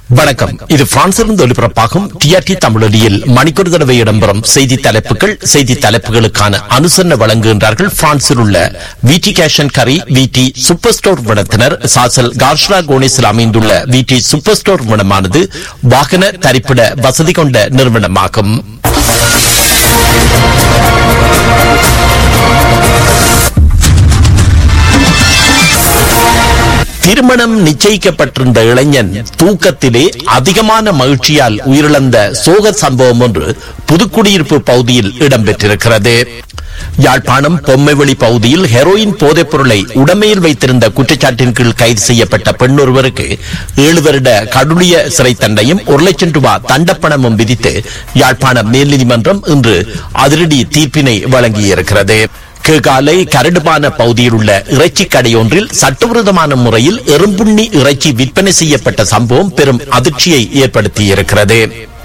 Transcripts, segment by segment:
வணக்கம் இது பிரான்சிலிருந்து ஒலிபரப்பாகும் டிஆர்டி தமிழொலியில் மணிக்கொரு தடவை இடம்பெறும் செய்தி தலைப்புகள் செய்தி தலைப்புகளுக்கான அனுசரணை வழங்குகின்றார்கள் பிரான்சில் உள்ள விடி கேஷன் கரி விடி சூப்பர் ஸ்டோர் விடத்தினர் சாசல் கார்ஷ்ரா கோனிஸில் அமைந்துள்ள விடி சூப்பர் ஸ்டோர் விடமானது வாகன தரிப்பிட வசதி கொண்ட நிறுவனமாகும் திருமணம் நிச்சயிக்கப்பட்டிருந்த இளைஞன் தூக்கத்திலே அதிகமான மகிழ்ச்சியால் உயிரிழந்த சோக சம்பவம் ஒன்று புதுக்குடியிருப்பு பகுதியில் இடம்பெற்றிருக்கிறது யாழ்ப்பாணம் பொம்மைவெளி பகுதியில் ஹெரோயின் போதைப் பொருளை உடமையில் வைத்திருந்த குற்றச்சாட்டின் கீழ் கைது செய்யப்பட்ட பெண் ஒருவருக்கு ஏழு வருட கடுளிய சிறை தண்டையும் ஒரு லட்சம் ரூபாய் தண்டப்பணமும் விதித்து யாழ்ப்பாண மேல் நீதிமன்றம் இன்று அதிரடி தீர்ப்பினை வழங்கியிருக்கிறது கேகாலை கரடுபான பகுதியில் உள்ள இறைச்சி கடையொன்றில் சட்டவிரோதமான முறையில் எறும்புண்ணி இறைச்சி விற்பனை செய்யப்பட்ட சம்பவம் பெரும் அதிர்ச்சியை ஏற்படுத்தியிருக்கிறது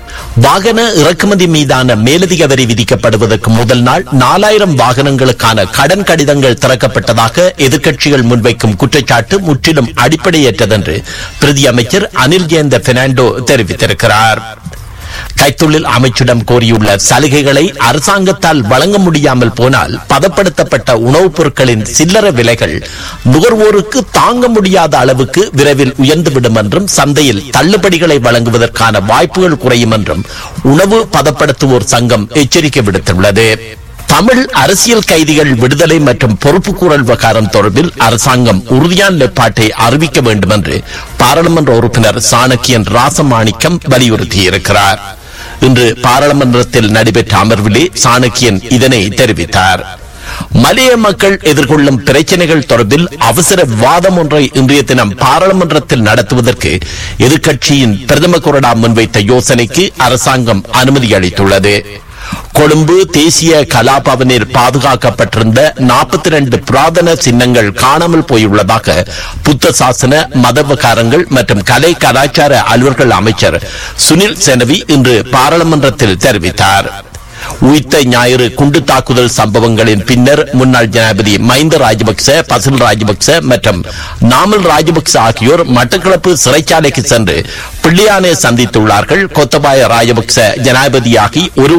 வாகன இறக்குமதி மீதான மேலதிக வரி விதிக்கப்படுவதற்கு முதல் நாள் நாலாயிரம் வாகனங்களுக்கான கடன் கடிதங்கள் திறக்கப்பட்டதாக எதிர்க்கட்சிகள் முன்வைக்கும் குற்றச்சாட்டு முற்றிலும் அடிப்படையற்றதென்று பிரதி அமைச்சர் அனில் ஜெயந்த பெர்னாண்டோ தெரிவித்திருக்கிறார் கைத்தொழில் அமைச்சிடம் கோரியுள்ள சலுகைகளை அரசாங்கத்தால் வழங்க முடியாமல் போனால் பதப்படுத்தப்பட்ட உணவுப் பொருட்களின் சில்லறை விலைகள் நுகர்வோருக்கு தாங்க முடியாத அளவுக்கு விரைவில் உயர்ந்துவிடும் என்றும் சந்தையில் தள்ளுபடிகளை வழங்குவதற்கான வாய்ப்புகள் குறையும் என்றும் உணவு பதப்படுத்துவோர் சங்கம் எச்சரிக்கை விடுத்துள்ளது தமிழ் அரசியல் கைதிகள் விடுதலை மற்றும் பொறுப்புக்கூறல் விவகாரம் தொடர்பில் அரசாங்கம் உறுதியான நிலைப்பாட்டை அறிவிக்க வேண்டும் என்று பாராளுமன்ற உறுப்பினர் சாணக்கியன் ராசமாணிக்கம் வலியுறுத்தியிருக்கிறார் இன்று பாராளுமன்றத்தில் நடைபெற்ற அமர்விலே சாணக்கியன் இதனை தெரிவித்தார் மலைய மக்கள் எதிர்கொள்ளும் பிரச்சனைகள் தொடர்பில் அவசர விவாதம் ஒன்றை இன்றைய தினம் பாராளுமன்றத்தில் நடத்துவதற்கு எதிர்க்கட்சியின் பிரதம கொறடா முன்வைத்த யோசனைக்கு அரசாங்கம் அனுமதி அளித்துள்ளது கொழும்பு தேசிய கலாபவனில் பாதுகாக்கப்பட்டிருந்த நாற்பத்தி ரெண்டு புராதன சின்னங்கள் காணாமல் போயுள்ளதாக புத்த சாசன மதவகாரங்கள் மற்றும் கலை கலாச்சார அலுவல்கள் அமைச்சர் சுனில் செனவி இன்று பாராளுமன்றத்தில் தெரிவித்தார் உயிர்த்த ஞாயிறு குண்டு தாக்குதல் சம்பவங்களின் பின்னர் முன்னாள் ஜனாதிபதி மஹிந்த ராஜபக்ச பசில் ராஜபக்ச மற்றும் நாமல் ராஜபக்ச ஆகியோர் மட்டக்களப்பு சிறைச்சாலைக்கு சென்று பிள்ளையானை சந்தித்துள்ளார்கள் கொத்தபாய ராஜபக்ச ஜனாதிபதியாகி ஒரு